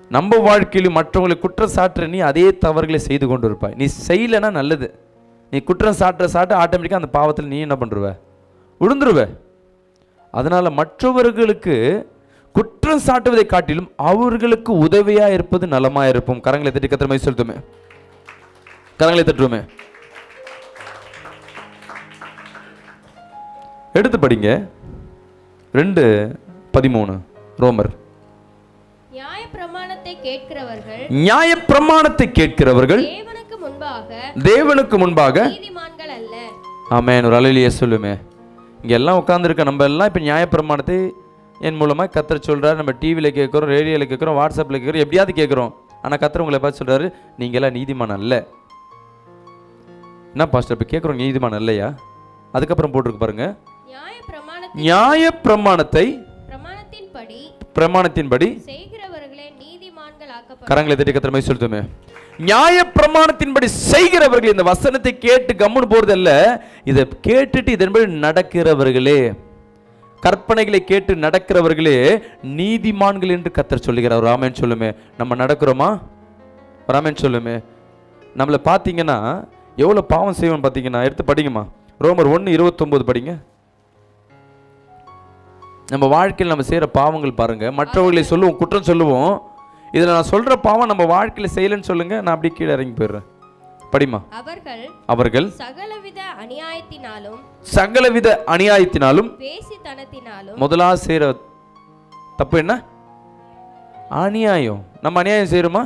நம்ம வாழ்க்கையிலும் மற்றவங்களை குற்றம் சாட்டுற நீ அதே தவறுகளை செய்து கொண்டு இருப்பாய் நீ செய்யலைன்னா நல்லது நீ குற்றம் சாட்டுற சாட்ட ஆட்டோமேட்டிக்காக அந்த பாவத்தில் நீ என்ன பண்ணுருவ விழுந்துருவ அதனால மற்றவர்களுக்கு குற்றம் சாட்டுவதை காட்டிலும் அவர்களுக்கு உதவியா இருப்பது நலமா இருப்போம் கரங்களை தட்டி கத்திர மாதிரி செலுத்துமே கரங்களை தட்டுவோமே எடுத்து படிங்க ரெண்டு பதிமூணு ரோமர் நியாய பிரமாணத்தை கேட்கிறவர்கள் நியாய பிரமாணத்தை கேட்கிறவர்கள் தேவனுக்கு முன்பாக தேவனுக்கு முன்பாக நீதிமான்கள் அல்ல ஆமென் ஒரு அலையிலேயே சொல்லுமே இங்க எல்லாம் உட்காந்துருக்க நம்ம எல்லாம் இப்போ நியாயப்பிரமாணத்தை என் மூலமாக கத்தர் சொல்றாரு நம்ம டிவியில் கேட்குறோம் ரேடியோவில் கேட்குறோம் வாட்ஸ்அப்பில் கேட்குறோம் எப்படியாவது கேட்குறோம் ஆனால் கத்தர் உங்களை பார்த்து சொல்றாரு நீங்க எல்லாம் நீதிமான் அல்ல என்ன பாஸ்டர் இப்போ கேட்குறோம் நீதிமான் இல்லையா அதுக்கப்புறம் போட்டிருக்கு பாருங்க நியாய பிரமாணத்தின் நியாய பிரமாணத்தை பிரமாணத்தின்படி பிரமாணத்தின்படி செய்கிறவர்களே நீதிமான்கள் ஆக்கப்படும் கரங்களை தட்டி கத்திர மாதிரி சொல்லுமே நியாய பிரமாணத்தின்படி செய்கிறவர்கள் இந்த வசனத்தை கேட்டு கம்முன்னு போறதல்ல இதை கேட்டுட்டு இதன்படி நடக்கிறவர்களே கற்பனைகளை கேட்டு நடக்கிறவர்களே நீதிமான்கள் என்று கத்தர் சொல்லுகிறார் ராமன் சொல்லுமே நம்ம நடக்கிறோமா ராமன் சொல்லுமே நம்மளை பார்த்தீங்கன்னா எவ்வளோ பாவம் செய்வோம் பார்த்தீங்கன்னா எடுத்து படிங்கம்மா ரோமர் ஒன்று இருபத்தொம்போது படிங்க நம்ம வாழ்க்கையில் நம்ம செய்கிற பாவங்கள் பாருங்க மற்றவர்களை சொல்லுவோம் குற்றம் சொல்லுவோம் இதில் நான் சொல்கிற பாவம் நம்ம வாழ்க்கையில் செய்யலைன்னு சொல்லுங்க நான் அப்படியே கீழே இறங்கி போயிடுறேன் படிமா அவர்கள் அவர்கள் சகலவித அநியாயத்தினாலும் சகலவித அநியாயத்தினாலும் வேசித்தனத்தினாலும் முதலா செய்கிற தப்பு என்ன அநியாயம் நம்ம அநியாயம் செய்கிறோமா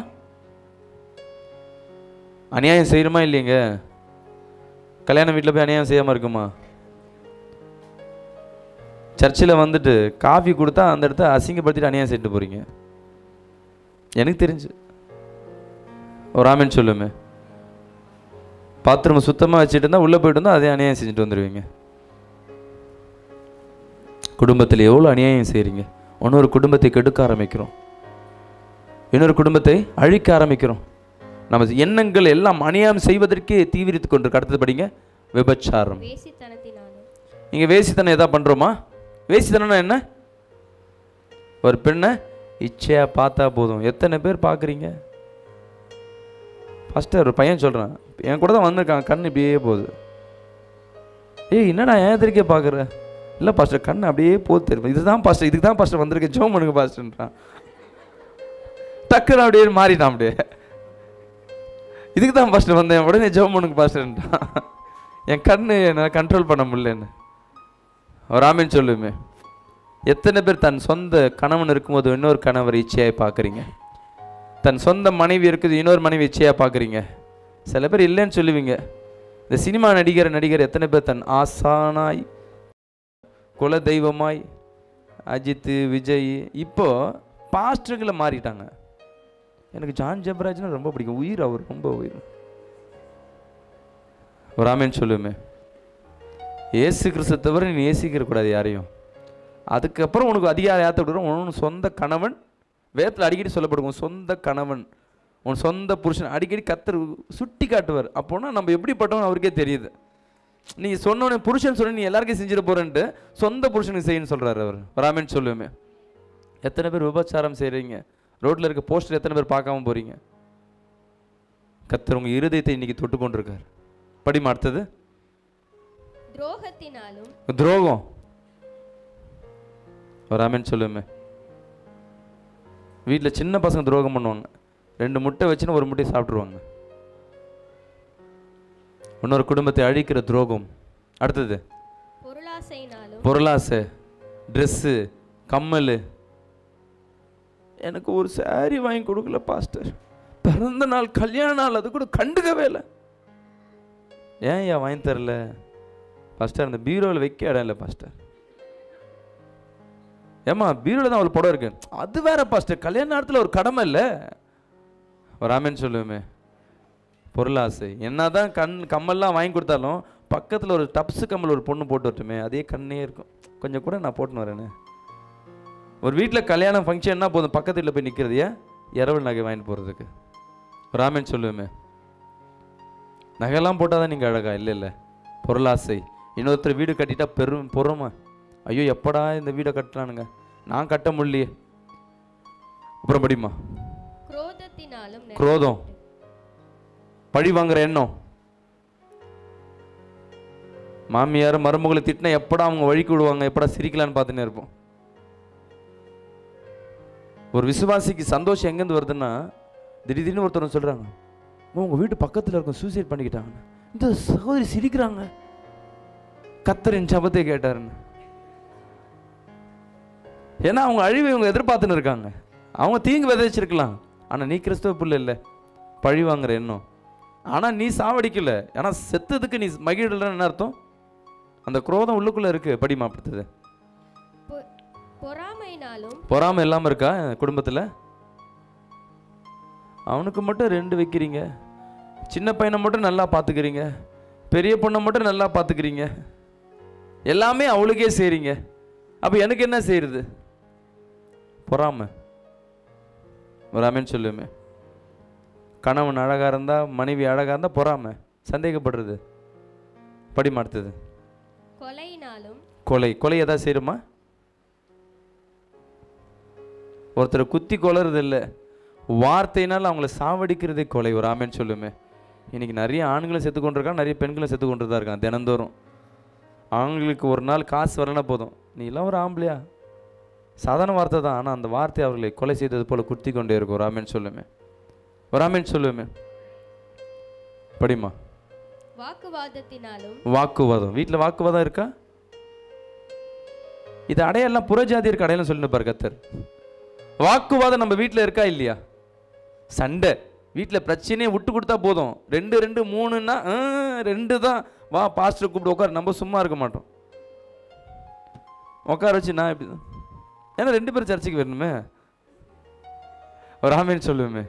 அநியாயம் செய்கிறோமா இல்லைங்க கல்யாண வீட்டில் போய் அநியாயம் செய்யாமல் இருக்குமா சர்ச்சில் வந்துட்டு காஃபி கொடுத்தா அந்த இடத்த அசிங்கப்படுத்திட்டு அநியாயம் செய்துட்டு போகிறீங்க எனக்கு தெரிஞ்சு ஒரு ஆமேன் சொல்லுமே பாத்ரூம் சுத்தமாக வச்சுட்டு இருந்தால் உள்ளே போயிட்டு இருந்தால் அதே அநியாயம் செஞ்சுட்டு வந்துடுவீங்க குடும்பத்தில் எவ்வளோ அநியாயம் செய்கிறீங்க இன்னொரு குடும்பத்தை கெடுக்க ஆரம்பிக்கிறோம் இன்னொரு குடும்பத்தை அழிக்க ஆரம்பிக்கிறோம் நம்ம எண்ணங்கள் எல்லாம் அநியாயம் செய்வதற்கே தீவிரித்து கொண்டு அடுத்தது படிங்க விபச்சாரம் வேசித்தனத்தினாலும் இங்கே வேசித்தனம் எதா பண்ணுறோமா வேசித்தனம்னா என்ன ஒரு பெண்ணை இச்சையாக பார்த்தா போதும் எத்தனை பேர் பார்க்குறீங்க ஃபஸ்ட்டு ஒரு பையன் சொல்கிறான் என் கூட தான் வந்திருக்கான் கண் இப்படியே போகுது ஏய் என்னடா ஏன் எதிர்க்கே பார்க்குற இல்லை பாஸ்டர் கண் அப்படியே போகுது தெரியும் இதுதான் பாஸ்டர் இதுக்கு தான் பாஸ்டர் வந்திருக்கேன் ஜோம் பண்ணுங்க பாஸ்டர்ன்றான் டக்குன்னு அப்படியே மாறிட்டான் அப்படியே இதுக்கு தான் பாஸ்டர் வந்தேன் உடனே ஜோம் பண்ணுங்க பாஸ்டர்ன்றான் என் கண்ணு என்னால் கண்ட்ரோல் பண்ண முடியலன்னு ஒரு ஆமீன் சொல்லுமே எத்தனை பேர் தன் சொந்த கணவன் இருக்கும்போது இன்னொரு கணவர் இச்சையாய் பார்க்குறீங்க தன் சொந்த மனைவி இருக்குது இன்னொரு மனைவி இச்சையாக பார்க்குறீங்க சில பேர் இல்லைன்னு சொல்லுவீங்க இந்த சினிமா நடிகர் நடிகர் எத்தனை பேர் தன் ஆசானாய் குல தெய்வமாய் அஜித் விஜய் இப்போ பாஸ்டர்களை மாறிட்டாங்க எனக்கு ஜான் ஜெபராஜ்னா ரொம்ப பிடிக்கும் உயிர் அவர் ரொம்ப உயிர் ஒரு ஆமேன் சொல்லுமே ஏசு கிறிஸ்து தவிர நீ நேசிக்கிற கூடாது யாரையும் அதுக்கப்புறம் உனக்கு அதிகாரம் ஏற்ற விடுறோம் உன் சொந்த கணவன் வேதத்தில் அடிக்கடி சொல்லப்படும் உன் சொந்த கணவன் உன் சொந்த புருஷன் அடிக்கடி கத்தர் சுட்டி காட்டுவார் அப்போனா நம்ம எப்படிப்பட்டவன் அவருக்கே தெரியுது நீ சொன்னோடனே புருஷன் சொன்ன நீ எல்லாருக்கும் செஞ்சிட போறேன்ட்டு சொந்த புருஷனுக்கு செய்யன்னு சொல்றாரு அவர் ராமன் சொல்லுவேமே எத்தனை பேர் விபச்சாரம் செய்கிறீங்க ரோட்டில் இருக்க போஸ்டர் எத்தனை பேர் பார்க்காம போறீங்க கத்தர் உங்க இருதயத்தை இன்னைக்கு தொட்டு கொண்டிருக்கார் படிமா அடுத்தது துரோகத்தினாலும் துரோகம் ஒரு ஆமேன் சொல்லுமே வீட்டில் சின்ன பசங்க துரோகம் பண்ணுவாங்க ரெண்டு முட்டை வச்சுன்னு ஒரு முட்டையை சாப்பிட்ருவாங்க இன்னொரு குடும்பத்தை அழிக்கிற துரோகம் அடுத்தது பொருளாசையினாலும் பொருளாசை ட்ரெஸ்ஸு கம்மல் எனக்கு ஒரு saree வாங்கி கொடுக்கல பாஸ்டர் பிறந்த நாள் கல்யாண நாள் அது கூட கண்டுக்கவே இல்லை ஏன் ஏன் வாங்கி தரல பாஸ்டர் அந்த பீரோவில் வைக்க இடம் இல்லை பாஸ்டர் ஏம்மா பீரோவில் தான் ஒரு படம் இருக்கு அது வேற பாஸ்டர் கல்யாண நேரத்தில் ஒரு கடமை இல்லை ஒரு ஆமேன்னு சொல்லுவேமே பொருளாசை என்னதான் கண் கம்மல்லாம் வாங்கி கொடுத்தாலும் பக்கத்தில் ஒரு டப்ஸு கம்மல் ஒரு பொண்ணு போட்டு வரட்டுமே அதே கண்ணே இருக்கும் கொஞ்சம் கூட நான் போட்டுன்னு வரேனே ஒரு வீட்டில் கல்யாணம் ஃபங்க்ஷன்னா போதும் பக்கத்து வீட்டில் போய் நிற்கிறது ஏன் இரவல் நகை வாங்கிட்டு போகிறதுக்கு ராமன் சொல்லுவேமே நகையெல்லாம் போட்டால் தான் நீங்கள் அழகா இல்லை இல்லை பொருளாசை இன்னொருத்தர் வீடு கட்டிட்டா பெரும் பொறுமை ஐயோ எப்படா இந்த வீடை கட்டலானுங்க நான் கட்ட முடியலையே அப்புறம் படிமா குரோதத்தினாலும் குரோதம் பழி வாங்குற எண்ணம் மாமியார் மருமகளை திட்டினா எப்படா அவங்க வழிக்கு விடுவாங்க எப்படா சிரிக்கலான்னு பார்த்துன்னே இருப்போம் ஒரு விசுவாசிக்கு சந்தோஷம் எங்கேருந்து வருதுன்னா திடீர்னு ஒருத்தர் சொல்றாங்க "அம்மா, உங்க வீட்டு பக்கத்தில் இருக்கும் சூசைட் பண்ணிக்கிட்டாங்க இந்த சகோதரி சிரிக்கிறாங்க கத்தரின் சபத்தை கேட்டாருன்னு ஏன்னா அவங்க அழிவை இவங்க எதிர்பார்த்துன்னு இருக்காங்க அவங்க தீங்கு விதைச்சிருக்கலாம் ஆனா நீ கிறிஸ்தவ புள்ள இல்லை பழி வாங்குற எண்ணம் ஆனா நீ சாவடிக்கல ஏன்னா செத்ததுக்கு நீ மகிழலன்னு என்ன அர்த்தம் அந்த குரோதம் உள்ளுக்குள்ள இருக்கு படிமா அப்படித்தது பொ- பொறாமையினாலும் பொறாமை இல்லாம இருக்கா குடும்பத்துல அவனுக்கு மட்டும் ரெண்டு வைக்கிறீங்க சின்ன பையனை மட்டும் நல்லா பார்த்துக்கிறீங்க பெரிய பொண்ணை மட்டும் நல்லா பார்த்துக்கிறீங்க எல்லாமே அவளுக்கே செய்றீங்க அப்போ எனக்கு என்ன செய்யறது பொறாமை பொறாமைன்னு சொல்லுமே கணவன் அழகா இருந்தா மனைவி அழகா இருந்தா பொறாமை சந்தேகப்படுறது படி மாட்டுது கொலையினாலும் கொலை கொலை எதாவது செய்யுமா ஒருத்தரை குத்தி கொலறது இல்லை வார்த்தையினால் அவங்கள சாவடிக்கிறதே கொலை ஒரு ஆமேன்னு சொல்லுமே இன்னைக்கு நிறைய ஆண்களும் செத்து கொண்டிருக்காங்க நிறைய பெண்களும் செத்து கொண்டு தான் இருக்காங்க தினந்தோறும் ஆண்களுக்கு ஒரு நாள் காசு வரலனா போதும் நீ எல்லாம் ஒரு ஆம்பளையா சாதாரண வார்த்தை தான் ஆனால் அந்த வார்த்தை அவர்களை கொலை செய்தது போல குத்தி கொண்டே இருக்கும் ஒரு ஆமேன்னு சொல்லுமே ஒரு ஆமேன்னு சொல்லுமே படிமா வாக்குவாதத்தினாலும் வாக்குவாதம் வீட்டில் வாக்குவாதம் இருக்கா இது அடையாளம் புறஜாதி இருக்க அடையாளம் சொல்லிட்டு பாரு கத்தர் வாக்குவாதம் நம்ம வீட்டில் இருக்கா இல்லையா சண்டை வீட்டில் பிரச்சனையை விட்டு கொடுத்தா போதும் ரெண்டு ரெண்டு மூணுன்னா ஆ, ரெண்டு தான் வா பாஸ்டர் கூப்பிட்டு உட்காரு நம்ம சும்மா இருக்க மாட்டோம் உட்கார வச்சு நான் இப்படி தான் ஏன்னா ரெண்டு பேரும் சர்ச்சைக்கு வரணுமே ஒரு ஆமேன்னு சொல்லுவேமே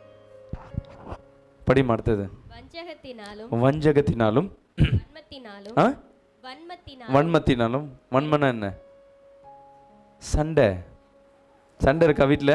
படி அடுத்தது வஞ்சகத்தினாலும் வஞ்சகத்தினாலும் வன்மத்தினாலும் ஆ வன்மத்தினாலும் வன்மத்தினாலும் வன்மனா என்ன சண்டை சண்டை இருக்கா வீட்டில்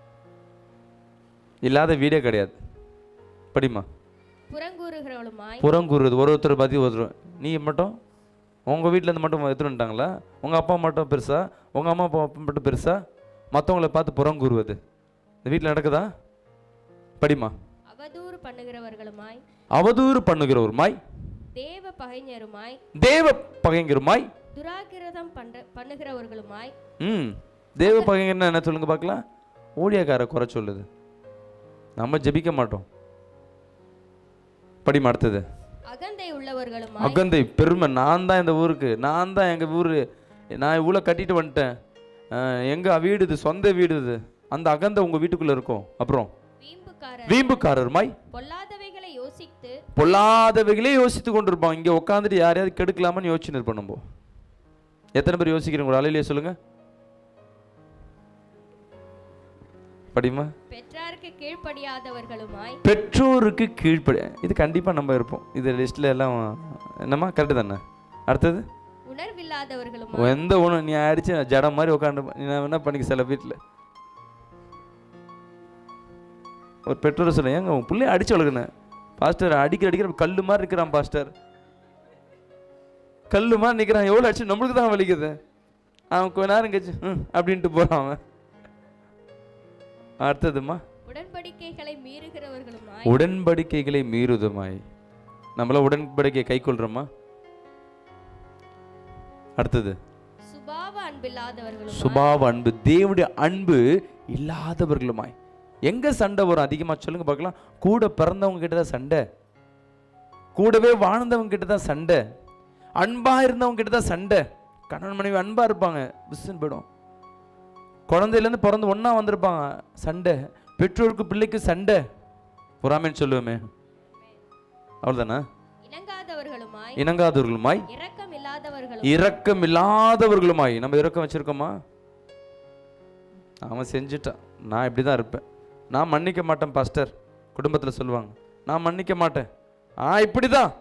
இல்லாத வீடே கிடையாது படிமா புறங்கூறுகிறவளுமாய் புறங்கூறுறது ஒரு ஒருத்தர் பற்றி ஒருத்தர் நீ மட்டும் உங்கள் வீட்டிலேருந்து மட்டும் எடுத்துட்டாங்களா உங்கள் அப்பா மட்டும் பெருசா உங்கள் அம்மா அப்பா மட்டும் பெருசா மற்றவங்கள பார்த்து புறங்கூறுவது இந்த வீட்டில் நடக்குதா படிமா அவதூறு பண்ணுகிறவர்களுமாய் அவதூறு பண்ணுகிறவர் மாய் தேவ பகைஞருமாய் தேவ பகைங்கிற மாய் துராகிரதம் பண்ற பண்ணுகிறவர்களுமாய் ம் தேவ பகைங்கன்னா என்ன சொல்லுங்க பார்க்கலாம் ஊழியக்கார குறை சொல்லுது நம்ம ஜெபிக்க மாட்டோம் படி அடுத்தது அகந்தை உள்ளவர்களுமாய் அகந்தை பெருமை நான் தான் இந்த ஊருக்கு நான் தான் எங்கள் ஊர் நான் இவ்வளோ கட்டிட்டு வந்துட்டேன் அஹ், எங்க வீடு இது சொந்த வீடு இது அந்த அகந்தை உங்கள் வீட்டுக்குள்ளே இருக்கும் அப்புறம் வீம்புக்காரர் வீம்புக்காரர் மாய் பொல்லாதவைகளை யோசித்து பொல்லாதவைகளே யோசித்து கொண்டிருப்பான் இங்கே உட்காந்துட்டு யாரையாவது கெடுக்கலாமான்னு யோசிச்சுன்னு இருப்போம் நம்ம எத்தனை பேர் யோசிக்கிறீங்க ஒரு அலையிலேயே சொல்லுங்க படிமா பெற்றாருக்கு கீழ்ப்படியாதவர்களுமாய் பெற்றோருக்கு கீழ்ப்படி இது கண்டிப்பாக நம்ம இருப்போம் இது லிஸ்ட்டில் எல்லாம் என்னம்மா கரெக்டு தானே அடுத்தது உணர்வில்லாதவர்களுமாய் எந்த ஒன்று நீ அடிச்சு ஜடம் மாதிரி உட்காந்து நீ என்ன பண்ணிக்க சில வீட்டில் ஒரு பெற்றோர் சொல்ல ஏங்க உன் பிள்ளைய அடிச்சு வளர்க்கணும் பாஸ்டர் அடிக்கிற அடிக்கிற கல்லு மாதிரி இருக்கிறான் பாஸ்டர் கல்லு மாதிரி நிற்கிறான் எவ்வளோ அடிச்சு நம்மளுக்கு தான் வலிக்குது அவன் கொஞ்ச நேரம் கழிச்சு ம் அப்படின்ட்டு போகிறான் அவன் அடுத்ததுமா உடன்படிக்கைகளை மீறுகிறவர்களுமாய் உடன்படிக்கைகளை மீறுதுமாய் நம்மள உடன்படிக்கை கை கொள்றோமா அடுத்தது சுபாவ அன்பில்லாதவர்களுமாய் சுபாவ அன்பு தேவனுடைய அன்பு இல்லாதவர்களுமாய் எங்க சண்டை வரும் அதிகமா சொல்லுங்க பார்க்கலாம் கூட பிறந்தவங்க கிட்ட தான் சண்டை கூடவே வாழ்ந்தவங்க கிட்ட தான் சண்டை அன்பா இருந்தவங்க கிட்ட தான் சண்டை கணவன் மனைவி அன்பா இருப்பாங்க விசுன்னு போயிடும் குழந்தையிலேருந்து பிறந்து ஒண்ணா வந்திருப்பாங்க சண்டை பெற்றோருக்கு பிள்ளைக்கு சண்டை பொறாமைன்னு சொல்லுவோமே அவ்வளோதானே இணங்காதவர்களுமாய் இணங்காதவர்களுமாய் இரக்கம் இல்லாதவர்களும் இரக்கம் இல்லாதவர்களுமாய் நம்ம இரக்கம் வச்சிருக்கோமா அவன் செஞ்சுட்டான் நான் இப்படி தான் இருப்பேன் நான் மன்னிக்க மாட்டேன் பாஸ்டர் குடும்பத்தில் சொல்லுவாங்க நான் மன்னிக்க மாட்டேன் ஆ இப்படி தான்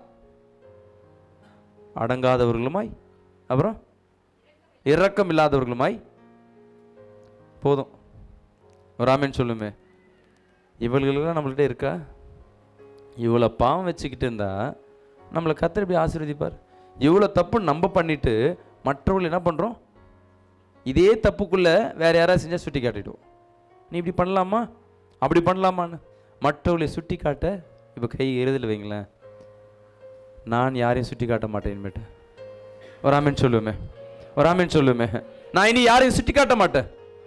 அடங்காதவர்களுமாய் அப்புறம் இரக்கம் இல்லாதவர்களுமாய் போதும் ஒரு ஆமேன்னு சொல்லுமே இவர்களுக்கெல்லாம் நம்மள்கிட்ட இருக்கா இவ்வளோ பாவம் வச்சுக்கிட்டு இருந்தா நம்மளை கத்தர் எப்படி ஆசீர்வதிப்பார் இவ்வளோ தப்பு நம்ம பண்ணிட்டு மற்றவர்கள் என்ன பண்ணுறோம் இதே தப்புக்குள்ளே வேற யாராவது செஞ்சால் சுட்டி காட்டிடுவோம் நீ இப்படி பண்ணலாமா அப்படி பண்ணலாமான்னு மற்றவர்களை சுட்டி காட்ட இப்போ கை எறுதல் வைங்களேன் நான் யாரையும் சுட்டி காட்ட மாட்டேன் இனிமேட்டு ஒரு ஆமீன் சொல்லுவேமே ஒரு ஆமீன் சொல்லுவேமே நான் இனி யாரையும் சுட்டி காட்ட மாட்டேன்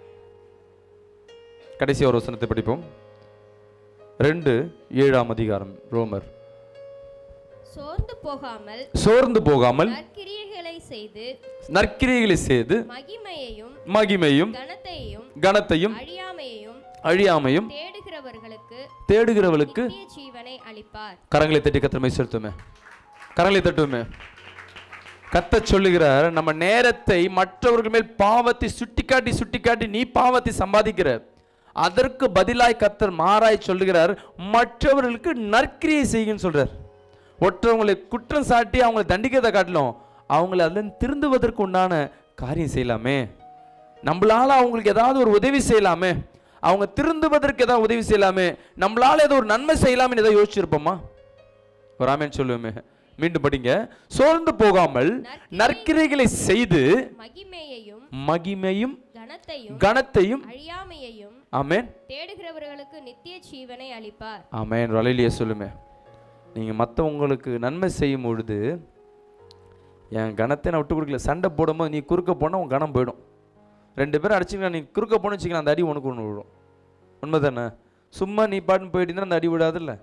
கடைசி ஒரு வசனத்தை படிப்போம் ரெண்டு ஏழாம் அதிகாரம் ரோமர் சோர்ந்து போகாமல் சோர்ந்து போகாமல் நற்கிரியைகளை செய்து நற்கிரியைகளை செய்து மகிமையையும் மகிமையும் கனத்தையும் கனத்தையும் அழியாமையையும் அழியாமையும் தேடுகிறவர்களுக்கு தேடுகிறவளுக்கு நித்திய ஜீவனை அளிப்பார் கரங்களை தட்டி கத்திரமை செலுத்துமே கரங்களை தட்டுமே கத்த சொல்லுகிறார் நம்ம நேரத்தை மற்றவர்கள் மேல் பாவத்தை சுட்டிக்காட்டி சுட்டிக்காட்டி நீ பாவத்தை சம்பாதிக்கிற அதற்கு பதிலாய் கத்தர் மாறாய் சொல்லுகிறார் மற்றவர்களுக்கு நற்கிரியை செய்யுன்னு சொல்றார் ஒற்றவங்களை குற்றம் சாட்டி அவங்களை தண்டிக்கிறதை காட்டிலும் அவங்களை அதில் திருந்துவதற்கு உண்டான காரியம் செய்யலாமே நம்மளால அவங்களுக்கு ஏதாவது ஒரு உதவி செய்யலாமே அவங்க திருந்துவதற்கு ஏதாவது உதவி செய்யலாமே நம்மளால ஏதோ ஒரு நன்மை செய்யலாமே ஏதாவது யோசிச்சிருப்போமா ஒரு ஆமேன் சொல்லுவோமே மீண்டும் படிங்க சோர்ந்து போகாமல் நற்கிரைகளை செய்து மகிமையையும் மகிமையும் கனத்தையும் கனத்தையும் அழியாமையையும் ஆமேன் தேடுகிறவர்களுக்கு நித்திய ஜீவனை அளிப்பார் ஆமேன் வலையிலேயே சொல்லுமே நீங்கள் மற்றவங்களுக்கு நன்மை செய்யும் பொழுது என் கணத்தை நான் விட்டு கொடுக்கல சண்டை போடும்போது நீ குறுக்க போனால் உன் கணம் போயிடும் ரெண்டு பேரும் அடிச்சிங்கன்னா நீ குறுக்க போன வச்சுக்கலாம் அந்த அடி உனக்கு ஒன்று விழும் உண்மை தானே சும்மா நீ பாட்டுன்னு போயிட்டு அந்த அடி விடாதுல்ல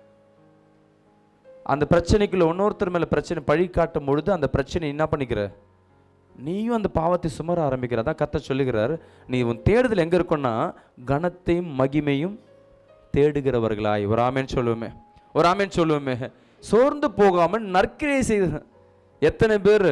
அந்த பிரச்சனைக்குள்ள இன்னொருத்தர் மேலே பிரச்சனை பழி காட்டும் பொழுது அந்த பிரச்சனை என்ன பண்ணிக்கிற நீயும் அந்த பாவத்தை சுமர ஆரம்பிக்கிற அதான் கத்த சொல்லுகிறார் நீ உன் தேடுதல் எங்கே இருக்குன்னா கனத்தையும் மகிமையும் தேடுகிறவர்களாய் ஒரு ஆமேன் சொல்லுவோமே ஒரு ஆமேன் சொல்லுவோமே சோர்ந்து போகாமல் நற்கிரியை செய்த எத்தனை பேர்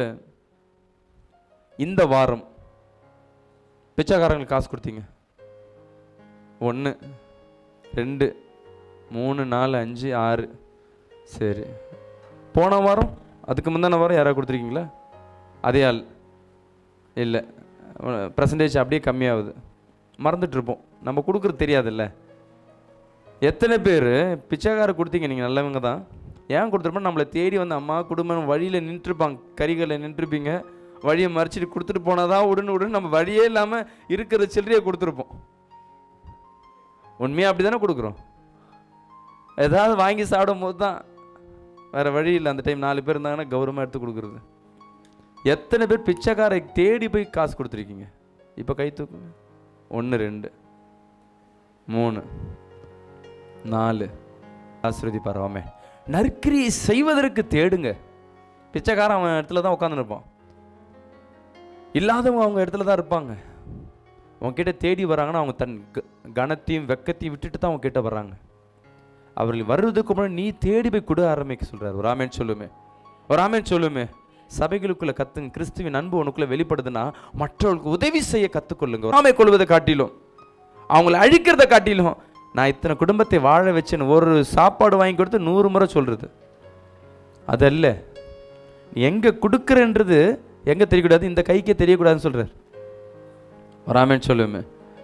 இந்த வாரம் பிச்சைக்காரங்களுக்கு காசு கொடுத்தீங்க ஒன்று ரெண்டு மூணு நாலு அஞ்சு ஆறு சரி போன வாரம் அதுக்கு முந்தின வாரம் யாராவது கொடுத்துருக்கீங்களா அதே ஆள் இல்லை பர்சன்டேஜ் அப்படியே கம்மியாகுது மறந்துட்டு இருப்போம் நம்ம கொடுக்குறது தெரியாதுல்ல எத்தனை பேர் பிச்சைக்கார கொடுத்தீங்க நீங்கள் நல்லவங்க தான் ஏன் கொடுத்துருப்போம் நம்மளை தேடி வந்து அம்மா குடும்பம் வழியில் நின்றுருப்பாங்க கறிகளில் நின்றுருப்பீங்க வழியை மறைச்சிட்டு கொடுத்துட்டு போனாதான் உடனே உடனே நம்ம வழியே இல்லாமல் இருக்கிற சில்லறையை கொடுத்துருப்போம் உண்மையாக அப்படி தானே கொடுக்குறோம் ஏதாவது வாங்கி சாப்பிடும் போது தான் வேறு வழி இல்லை அந்த டைம் நாலு பேர் இருந்தாங்கன்னா கௌரவமாக எடுத்து கொடுக்குறது எத்தனை பேர் பிச்சைக்காரை தேடி போய் காசு கொடுத்துருக்கீங்க இப்போ கை தூக்குங்க ஒன்று ரெண்டு மூணு நாலு ஆசிரதி பரவாமே நற்கிரியை செய்வதற்கு தேடுங்க பிச்சைக்காரன் அவன் இடத்துல தான் உட்காந்துருப்பான் இல்லாதவங்க அவங்க இடத்துல தான் இருப்பாங்க உன்கிட்ட தேடி வராங்கன்னா அவங்க தன் க- கனத்தையும் வெக்கத்தையும் விட்டுட்டு தான் அவங்க கிட்ட வர்றாங்க அவர்கள் வர்றதுக்கு முன்னாடி நீ தேடி போய் கொடு ஆரம்பிக்க சொல்றாரு ஒரு ஆமேன் சொல்லுமே ஒரு ஆமேன் சொல்லுமே சபைகளுக்குள்ள கத்துங்க கிறிஸ்துவின் அன்பு உனக்குள்ள வெளிப்படுதுன்னா மற்றவர்களுக்கு உதவி செய்ய கத்துக்கொள்ளுங்க ஆமை கொள்வதை காட்டிலும் அவங்கள அழிக்கிறத காட்டிலும் நான் இத்தனை குடும்பத்தை வாழ வச்சேன்னு ஒரு சாப்பாடு வாங்கி கொடுத்து நூறு முறை சொல்றது அதல்ல நீ எங்க கொடுக்குறன்றது எங்க தெரியக்கூடாது இந்த கைக்கே தெரியக்கூடாதுன்னு சொல்றார் வராமேன்னு சொல்லுமே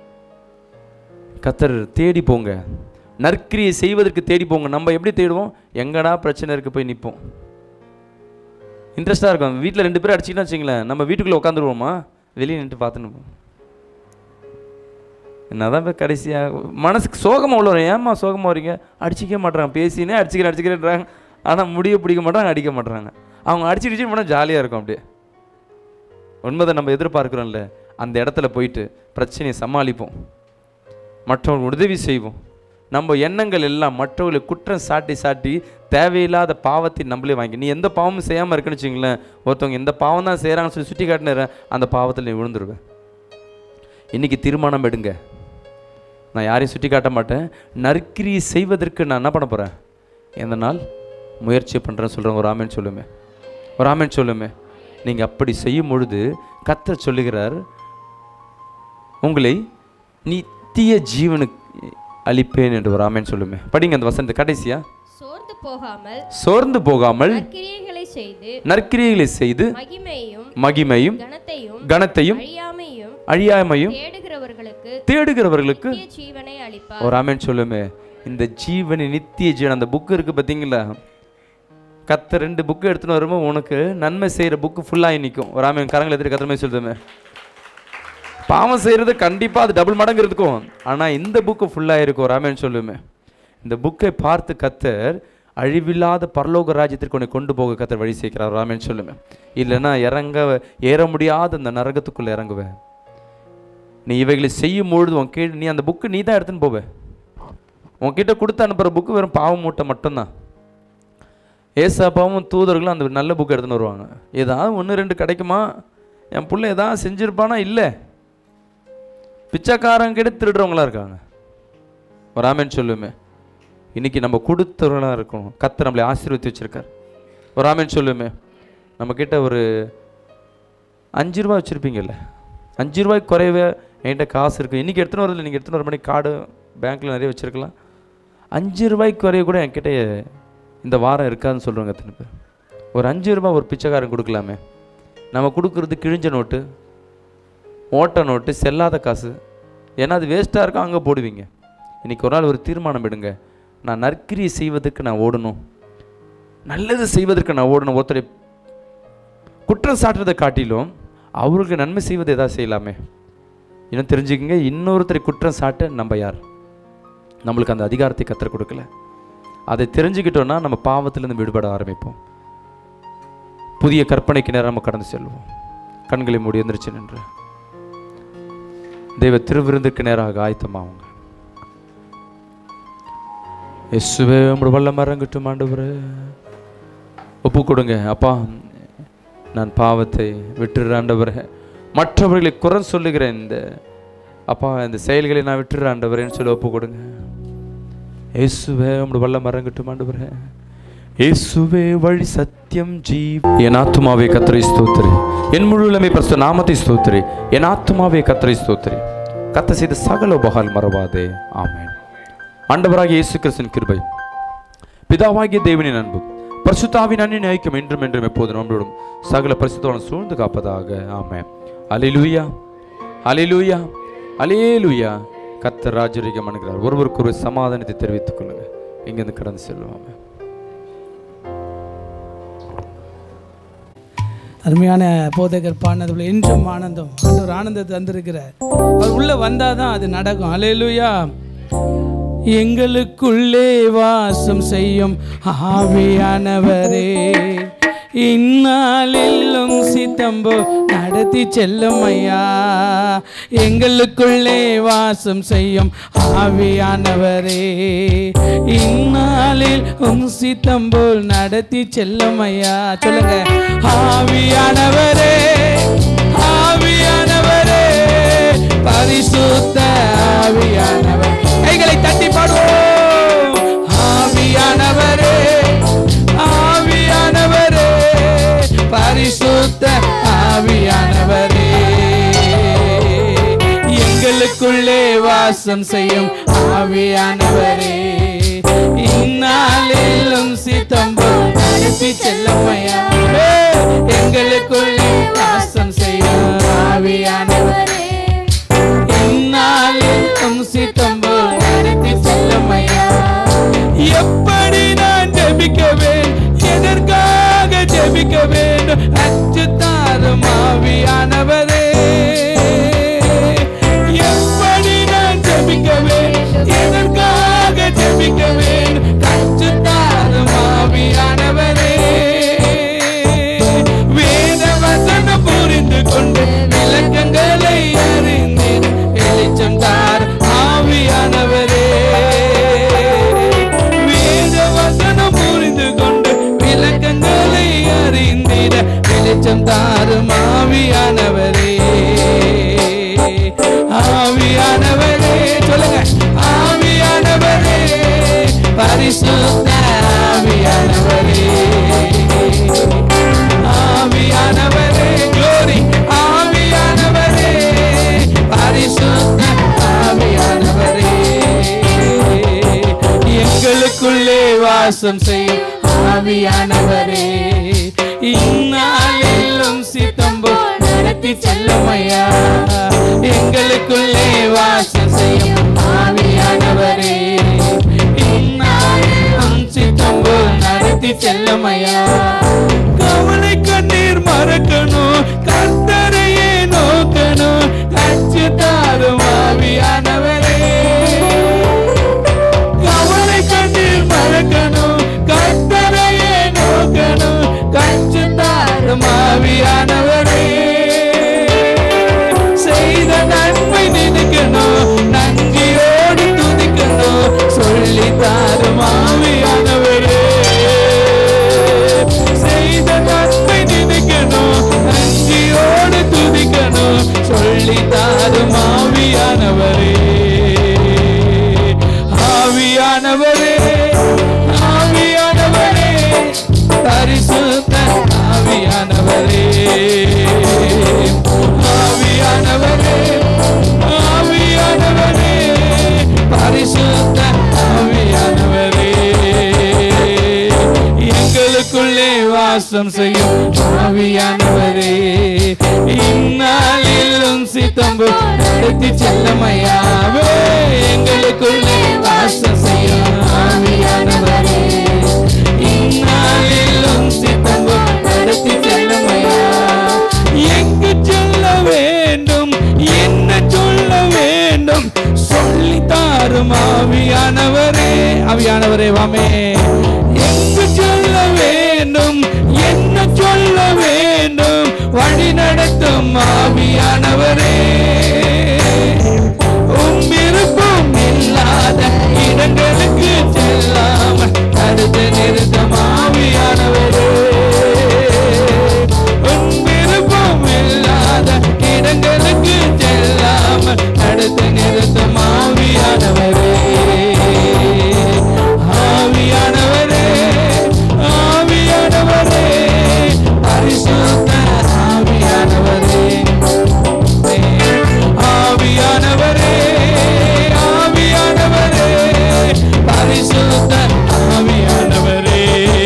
கத்தர் தேடி போங்க நற்கிரியை செய்வதற்கு தேடி போங்க நம்ம எப்படி தேடுவோம் எங்கடா பிரச்சனை இருக்கு போய் நிற்போம் இன்ட்ரெஸ்டாக இருக்கும் வீட்டில் ரெண்டு பேரும் அடிச்சிங்கன்னா வச்சுங்களேன் நம்ம வீட்டுக்குள்ளே உட்காந்துருவோமா வெளியே நின்று பார்த்துன்னு இருப்போம். என்னதான் இப்போ கடைசியாக மனசுக்கு சோகமாக உள்ள வரும் ஏம்மா சோகமாக வரீங்க அடிச்சிக்க மாட்றாங்க பேசினே அடிச்சுக்கிறேன் அடிச்சுக்கிறேன்றாங்க ஆனால் முடிய பிடிக்க மாட்டாங்க அடிக்க மாட்றாங்க அவங்க அடிச்சு அடிச்சு போனால் ஜாலியாக இருக்கும் அப்படியே உண்மைதை நம்ம எதிர்பார்க்குறோம்ல அந்த இடத்துல போயிட்டு பிரச்சனையை சமாளிப்போம் மற்றவங்களுக்கு உதவி செய்வோம் நம்ம எண்ணங்கள் எல்லாம் மற்றவர்களை குற்றம் சாட்டி சாட்டி தேவையில்லாத பாவத்தை நம்மளே வாங்கி நீ எந்த பாவமும் செய்யாமல் இருக்குன்னு வச்சுங்களேன் ஒருத்தவங்க எந்த பாவம் தான் செய்கிறாங்கன்னு சொல்லி சுட்டி காட்டினேன் அந்த பாவத்தில் நீ விழுந்துருவேன் இன்னைக்கு தீர்மானம் எடுங்க நான் யாரையும் சுட்டி காட்ட மாட்டேன் நற்கிரியை செய்வதற்கு நான் என்ன பண்ண போகிறேன் எந்த நாள் முயற்சி பண்ணுறேன்னு சொல்கிறேன் ஒரு ஆமேன்னு சொல்லுமே ஒரு ஆமேன்னு சொல்லுமே நீங்கள் அப்படி செய்யும் பொழுது கத்தர் சொல்லுகிறார் உங்களை நித்திய ஜீவனுக்கு அளிப்பேன் என்று ஒரு ஆமேன்னு சொல்லுமே படிங்க அந்த வசனத்தை கடைசியா சோர்ந்து போகாமல் சோர்ந்து போகாமல் நற்கிரியைகளை செய்து நற்கிரியைகளை செய்து மகிமையும் மகிமையும் கனத்தையும் கனத்தையும் அழியாமையும் அழியாமையும் தேடுகிறவர்களுக்கு தேடுகிறவர்களுக்கு நித்திய ஜீவனை அளிப்பார் ஒரு ஆமேன் சொல்லுமே இந்த ஜீவனி நித்திய ஜீவன் அந்த புக்கு இருக்கு பார்த்தீங்களா கத்த ரெண்டு புக்கு எடுத்துன்னு வரும்போது உனக்கு நன்மை செய்கிற புக்கு ஃபுல்லாகி நிற்கும் ஒரு ஆமேன் கரங்களை எடுத்து கத்திரமே சொல்லுமே பாவம் செய்கிறது கண்டிப்பாக அது டபுள் மடங்கு இருக்கும் ஆனால் இந்த புக்கு ஃபுல்லாக இருக்கும் ராமேன்னு சொல்லுமே இந்த புக்கை பார்த்து கத்தர் அழிவில்லாத பரலோக ராஜ்யத்திற்கு உன்னை கொண்டு போக கத்தர் வழி சேர்க்கிறார் ராமேன்னு சொல்லுமே இல்லைன்னா இறங்க ஏற முடியாத அந்த நரகத்துக்குள்ளே இறங்குவேன் நீ இவைகளை செய்யும் பொழுது உன் கீழ் நீ அந்த புக்கு நீ தான் எடுத்துன்னு போவே உன்கிட்ட கொடுத்து அனுப்புகிற புக்கு வெறும் பாவம் மூட்டை மட்டும்தான் ஏசாப்பாவும் தூதர்களும் அந்த நல்ல புக் எடுத்துன்னு வருவாங்க ஏதாவது ஒன்று ரெண்டு கிடைக்குமா என் புள்ள ஏதாவது செஞ்சிருப்பானா இல்லை பிச்சைக்காரங்க கிட்ட திருடுறவங்களா இருக்காங்க ஒரு ஆமேன்னு சொல்லுமே இன்னைக்கு நம்ம கொடுத்தவர்களாக இருக்கணும் கத்தை நம்மளை ஆசீர்வதித்து வச்சிருக்கார் ஒரு ஆமேன்னு சொல்லுமே நம்ம கிட்ட ஒரு அஞ்சு ரூபா வச்சுருப்பீங்கல்ல அஞ்சு ரூபாய்க்கு குறைவே என்கிட்ட காசு இருக்குது இன்றைக்கி எடுத்துன்னு வரதில்லை நீங்கள் எடுத்துன்னு வர மணி கார்டு பேங்க்கில் நிறைய வச்சுருக்கலாம் அஞ்சு ரூபாய்க்கு குறைய கூட என்கிட்ட இந்த வாரம் இருக்காதுன்னு சொல்கிறவங்க எத்தனை பேர் ஒரு அஞ்சு ரூபாய் ஒரு பிச்சைக்காரன் கொடுக்கலாமே நம்ம கொடுக்குறது கிழிஞ்ச நோட்டு ஓட்ட நோட்டு செல்லாத காசு ஏன்னா அது வேஸ்ட்டாக இருக்கும் அங்கே போடுவீங்க இன்றைக்கி ஒரு நாள் ஒரு தீர்மானம் எடுங்க நான் நற்கிரியை செய்வதற்கு நான் ஓடணும் நல்லது செய்வதற்கு நான் ஓடணும் ஒருத்தரை குற்றம் சாட்டுறதை காட்டிலும் அவருக்கு நன்மை செய்வது எதாவது செய்யலாமே இன்னும் தெரிஞ்சுக்கங்க இன்னொருத்தரை குற்றம் சாட்ட நம்ம யார் நம்மளுக்கு அந்த அதிகாரத்தை கற்றுக் கொடுக்கல அதை தெரிஞ்சுக்கிட்டோன்னா நம்ம பாவத்திலிருந்து விடுபட ஆரம்பிப்போம் புதிய கற்பனைக்கு நேரம் நம்ம கடந்து செல்வோம் கண்களை மூடி எந்திரிச்சு நின்று தெய்வ திருவிருந்துக்கு நேராக ஆயத்தமாவுங்க இயேசுவே உங்களோட வல்லம் இறங்கட்டும் ஆண்டவரே ஒப்பு கொடுங்க அப்பா நான் பாவத்தை விட்டுடுறேன் ஆண்டவரே மற்றவர்களை குறை சொல்லுகிறேன் இந்த அப்பா இந்த செயல்களை நான் விட்டுடுறேன் ஆண்டவரேன்னு சொல்லி ஒப்பு கொடுங்க இயேசுவே உங்களோட வல்லம் இறங்கட்டும் ஆண்டவரே இயேசுவே வழி சத்தியம் ஜீவ என் ஆத்துமாவே கத்திரை ஸ்தோத்திரி என் முழுலமே பரிசு நாமத்தை ஸ்தோத்திரி என் ஆத்துமாவே கத்திரை ஸ்தோத்திரி கத்த செய்த சகல உபகால் மறவாதே ஆமென் ஆண்டவராகிய இயேசு கிறிஸ்துவின் கிருபை பிதாவாகிய தேவனின் அன்பு பரிசுத்தாவின் அன்னின் ஐக்கியம் என்றும் என்றும் எப்போது நம்மளோடும் சகல பரிசுத்தோடு சூழ்ந்து காப்பதாக ஆமென் அலிலூயா அலிலூயா அலேலுயா கத்தர் ராஜரிகம் அணுகிறார் ஒருவருக்கு ஒரு சமாதானத்தை தெரிவித்துக் கொள்ளுங்க இங்கிருந்து கடந்து செல்வாமே அருமையான போதகர் பாடினதுல என்றும் ஆனந்தம் ஆண்டவர் ஆனந்தத்தை தந்திருக்கிறார் அவர் உள்ள வந்தாதான் அது நடக்கும் அலையலுயா எங்களுக்குள்ளே வாசம் செய்யும் ஆவியானவரே இந்நாளெல்லும் சித்தம்போ நடத்தி செல்லும் ஐயா எங்களுக்குள்ளே வாசம் செய்யும் ஆவியானவரே இந்நாளில் உம் சித்தம்போல் நடத்தி செல்லும் ஐயா சொல்லுங்க ஆவியானவரே ஆவியானவரே பரிசுத்த ஆவியானவர் கைகளை தட்டி பாடுவோம் ஆவியானவரே ஆவியானவரே பரிசுத்த ஆவியானவரே எங்களுக்குள்ளே வாசம் செய்யும் ஆவியானவரே இந்நாளிலும் சித்தம்போ நடத்தி செல்லமையா எங்களுக்குள்ளே வாசம் செய்யும் ஆவியானவரே இந்நாளிலும் சித்தம்போ நடத்தி செல்லமையா எப்படி நான் ஜெபிக்க வேண்டும் எதற்காக ஜெபிக்க வேண்டும் அச்சுத்தாரும் ஆவியானவரே எப்படி நான் ஜெபிக்க வேண்டும் எதற்காக ஜெபிக்க வேண்டும் அச்சுத்தாரும் ஆவியானவரே வேத வசனம் புரிந்து கொண்டு விளக்கங்களை அறிந்தேன் வெளிச்சம் தார் ஆவியானவரே வேத வசனம் புரிந்து கொண்டு விளக்கங்களை அறிந்திட வெளிச்சம் தாரும் ஆவியானவரே ஆவியானவரே சொல்லுங்க ஆவியானவரே பரிசுத்த ஆவியானவரே ஆவியானவரே glory ஆவியானவரே பரிசுத்த ஆவியானவரே எங்களுக்குள்ளே வாசம் செய்யும் ஆவியானவரே இந்நாளிலும் சித்தம்போ நடத்தி செல்லுமையா எங்களுக்குள்ளே வாசம் செய்யும் ஆவியானவரே இந்நாளிலும் சித்தம்போ நடத்தி செல்லுமையா கவலை கண்ணீர் மறக்கணும் கர்த்தரையே நோக்கணும் அச்சு ஆவியானவரே ஆவியானவரே ஆவியானவரே பரிசுத்த ஆவியானவரே ஆவியானவரே ஆவியானவரே பரிசுத்த ஆவியானவரே எங்களுக்குள்ளே வாசம் செய்யும் ஆவியானவரே இந்நாளிலும் சித்தம்பு நடத்தி செல்லமையாவே எங்களுக்குள்ளே வாசம் செய்யும் ஆவியானவரே இந்நாளிலும் சித்தம்பு நடத்தி செல்லமையா எங்கு சொல்ல வேண்டும் என்ன சொல்ல வேண்டும் சொல்லி தாரும் ஆவியானவரே ஆவியானவரே வாமே எங்கு சொல்ல வேண்டும் என்ன சொல்ல வேண்டும் வழி நடத்தும் ஆவியானவரே உம் விருப்பம் இல்லாத இடங்களுக்கு செல்லாமல் தடுத்து நிறுத்தம் ஆவியானவரே உன் விருப்பம் இல்லாத இடங்களுக்கு செல்லாமல் தடுத்து நிறுத்தம் ஆவியானவரே ஆவியானவரே ஆவியானவரே பரிசுத்த ஆவியானவரே ஆவியானவரே ஆவியானவரே பரிசுத்த ஆவியானவரே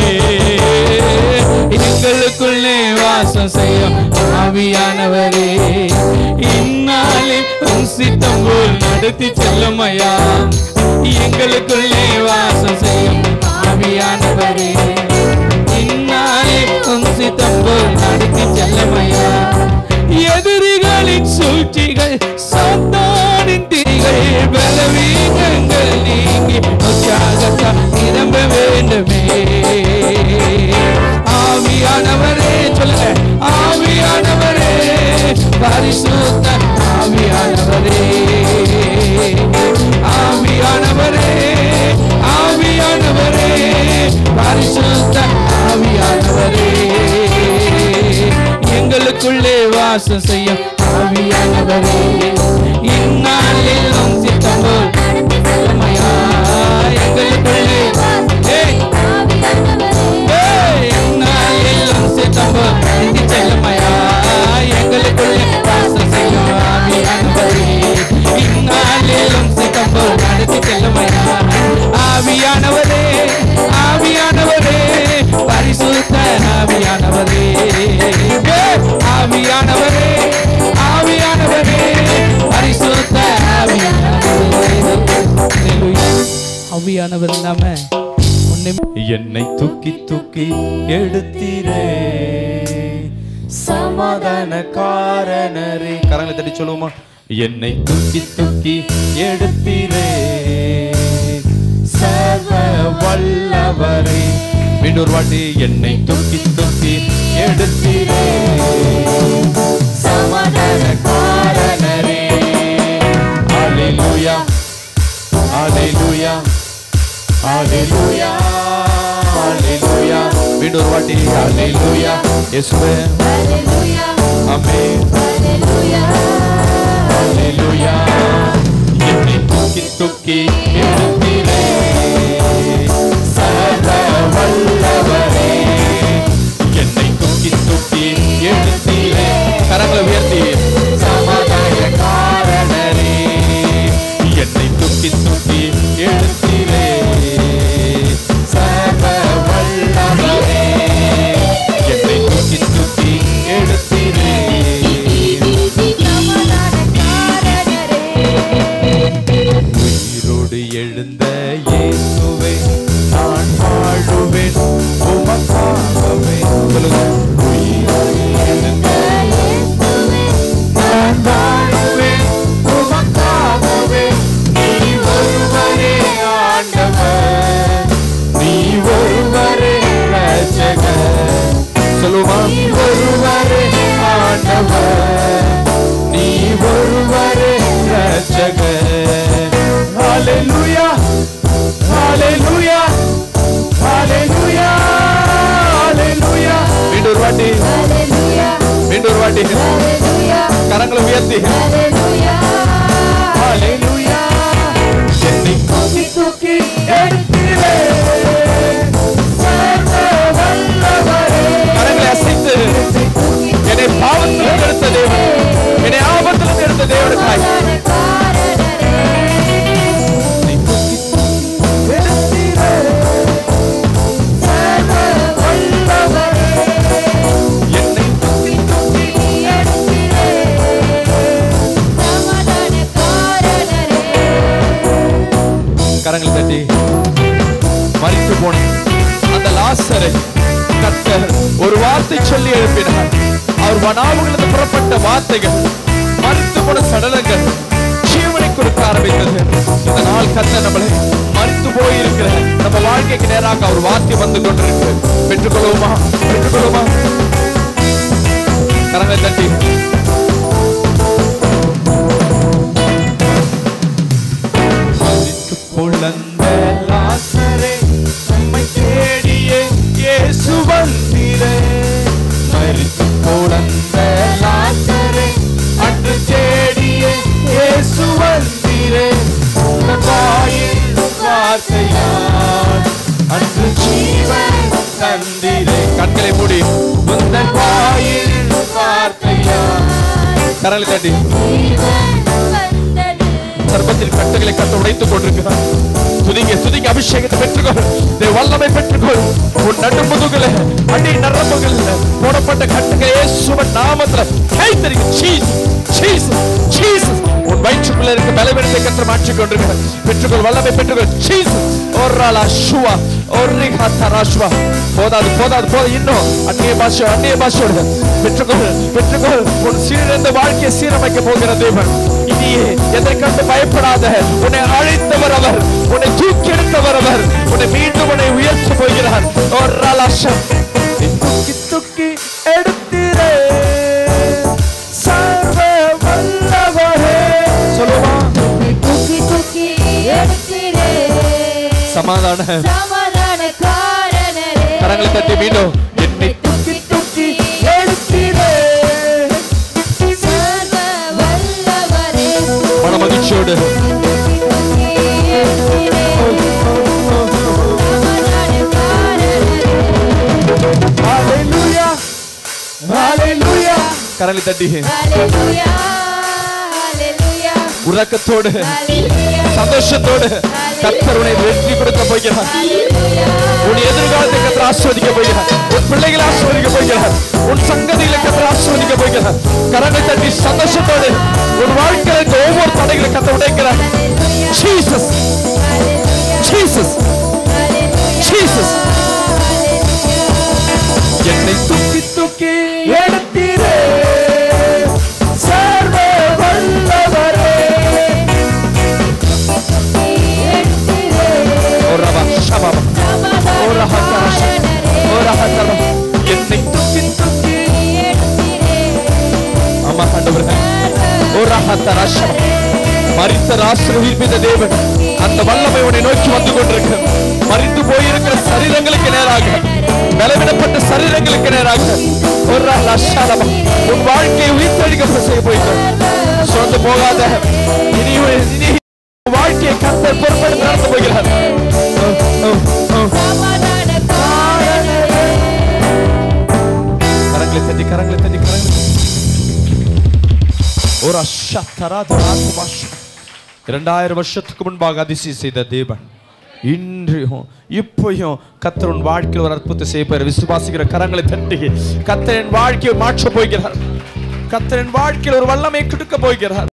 எங்களுக்குள்ளே வாசம் செய்யும் ஆவியானவரே இந்நாளில் உன் சித்தம் போல் நடத்தி செல்லுமையா எங்களுக்குள்ளே வாசம் செய்யும் ஆவியானவரே இந்நாளில் உன் சித்தம் போல் நடத்தி செல்லுமையா எதிரிகளின் சூழ்ச்சிகள் சாத்தானின் திரிகள் பலவீனங்கள் நீங்கி உற்சாகத்தால் நிரம்ப வேண்டுமே ஆவியானவரே சொல்லுங்க ஆவியானவரே பரிசுத்த ஆவியானவரே ஆவியானவரே ஆவியானவரே பரிசுத்த ஆவியானவரே எங்களுக்குள்ளே வாசம் செய்யும் ஆவியானவரே இந்நாளில் உம் சித்தம் போல் செல்லமையா எங்களுக்குள்ளே ஏய், ஏய், இந்நாளில் உம் சித்தம் போல் நடத்தி செல்லுமையா எங்களுக்குள்ளே வாசம் செய்யும் ஆவியானவரே இந்நாளில் உம் சித்தம் போல் நடத்தி செல்லுமையா ஆவியானவரே ஆவியானவரே பரிசுத்த ஆவியானவரே ஏய், ஆவியானவரே ஆவியானவரே பரிசுத்த ஆவியானவரே Hallelujah. ஆவியானவர் இல்லாம ஒண்ணுமே என்னை தூக்கி தூக்கி எடுத்தீரே சமாதான காரணரே கரங்களை தட்டி சொல்லுவோமா என்னை தூக்கி தூக்கி எடுத்தீரே சர்வ வல்லவரே மீண்டும் ஒரு வாட்டி என்னை தூக்கி தூக்கி எடுத்தீரே சமாதான காரணரே Hallelujah. Hallelujah. Hallelujah. Hallelujah. மீண்டும் ஒரு வாட்டி Hallelujah. இயேசுவே ஆமென் Hallelujah. என்னை தூக்கி தூக்கி எடுத்தீரே சர்வ வல்லவரே என்னை தூக்கி தூக்கி எடுத்தீரே கரங்களை உயர்த்தி சமாதான காரணரே என்னை தூக்கி தூக்கி எடுத்தீரே சர்வ வல்லவரே என்னை தூக்கி தூக்கி எடுத்தீரே கரங்களை தட்டி மறித்து போன அந்த லாசரை கர்த்தர் ஒரு வார்த்தை சொல்லி எழுப்பினார் அவர் வனாவுகளிலிருந்து புறப்பட்ட வார்த்தைகள் மறித்து போன சடலங்கள் ஜீவனை கொடுக்க ஆரம்பித்தது இந்த நாள் கர்த்தர் நம்மளை மறித்து போயிருக்கிற நம்ம வாழ்க்கைக்கு நேராக அவர் வார்த்தை வந்து கொண்டிருக்கு பெற்றுக்கொள்வோமா பெற்றுக்கொள்வோமா கரங்களை தட்டி மரித்து பொழந்த லாசரே, உம்மை தேடியே இயேசு வந்தீரே. மரித்து பொழந்த லாசரே, அன்று தேடியே இயேசு வந்தீரே. உங்கள் வாயில் வார்த்தையால் அன்று ஜீவன் தந்தீரே. கண்களை மூடி உந்தன் வாயில் வார்த்தையால் கரலை தட்டி சர்பத்தின் கட்டுகளை கட்ட உடைத்துக் கொண்டிருக்கிறார் துதிங்க துதிங்க அபிஷேகத்தை பெற்றுக்கொள் தேவ வல்லமை பெற்றுக்கொள் உன் நடு முதுகுல அடி நரம்புகள் போடப்பட்ட கட்டுகளை இயேசுவின் நாமத்துல கைத்தறிங்க சீஸ் சீஸ் சீஸ் உன் வயிற்றுக்குள்ள இருக்க பலவீனத்தை கற்று மாற்றிக் கொண்டிருக்கிறார் பெற்றுக்கொள் வல்லமை பெற்றுக்கொள் சீஸ் ஒராலா ஷுவா ஒரிஹா தராஷ்வா போதாது போதாது போது இன்னும் அந்நிய பாஷை அந்நிய பாஷையோட பெற்றுக்கொள் பெற்றுக்கொள் உன் சீரழிந்த வாழ்க்கையை சீரமைக்க போகிற தேவன் இனியே எதை கண்டு பயப்படாத உன்னை அழைத்தவர் அவர் உன்னை தூக்கி எடுத்தவர் அவர் உன்னை மீண்டும் உன்னை உயர்த்த போகிறார் ஒரு ரலாஷம் தூக்கி தூக்கி எடுத்திரே சர்வ வல்லவரே சொல்லுமா தூக்கி தூக்கி எடுத்திரே சமாதான சமாதானக்காரனரே கரங்களை தட்டி மீண்டும் என்னை தூக்கி தூக்கி எடுத்திரே சர்வ வல்லவரே மன மகிழ்ச்சியோடு தூக்கி தூக்கி எடுத்திரே சமாதானக்காரனரே ஹalleluya ஹalleluya கரங்களை தட்டி ஹalleluya ஹalleluya உறக்கத்தோடு ஹalleluya சந்தோஷத்தோடு கர்த்தர் உன்னை வெற்றி கொடுக்க போகிறார் ஹalleluya உன் எதிர்காலத்தை கத்தர் ஆஸ்வதிக்க போகிறார் உன் பிள்ளைகளை ஆஸ்வதிக்க போகிறார் உன் சங்கதிகளை கத்தர் ஆஸ்வதிக்க போகிறார் கரங்களை தட்டி சந்தோஷத்தோடு உன் வாழ்க்கையில இருக்க ஒவ்வொரு தடைகளை கத்த உடைக்கிறார் ஜீசஸ் ஜீசஸ் ஜீசஸ் என்னை தூக்கி தூக்கி எடுத்தீரே சர்வ வல்லவரே ஓரவா ஷபாபா ஓரஹத்தரா என்னை தூக்கி தூக்கி ஆமா ஆண்டவரே ஓரஹத்தரா ஷபா மரித்த ராசிரவிப்பித்த தேவன் அந்த வல்லமை உன்னை நோக்கி வந்து கொண்டிருக்கிறது மரித்து போயிருக்கிற சரீரங்களுக்கு நேராக பலவிடப்பட்ட சரீரங்களுக்கு நேராக ஒரு லட்சாலமா உன் வாழ்க்கையை உயிர்த்தெழுக்க செய்ய போய்கிறார் சொந்து போகாத இனி இனி உன் வாழ்க்கையை கர்த்தர் பொறுப்பெடுத்து நடத்த போகிறார் ஓ, ஓ, ஓ. கரங்களை தட்டி கரங்களை தட்டி கரங்களை ஒரு அஷத்தரா இரண்டாயிரம் வருஷத்துக்கு முன்பாக அதிசயம் செய்த தேவன் இன்றையும் இப்பயும் கத்தர் வாழ்க்கையில் ஒரு அற்புதத்தை செய்ய போகிற விசுவாசிக்கிற கரங்களை தட்டி கத்தரின் வாழ்க்கையை மாற்ற போகிறார் கத்தரின் வாழ்க்கையில் ஒரு வல்லமை கொடுக்க போகிறார்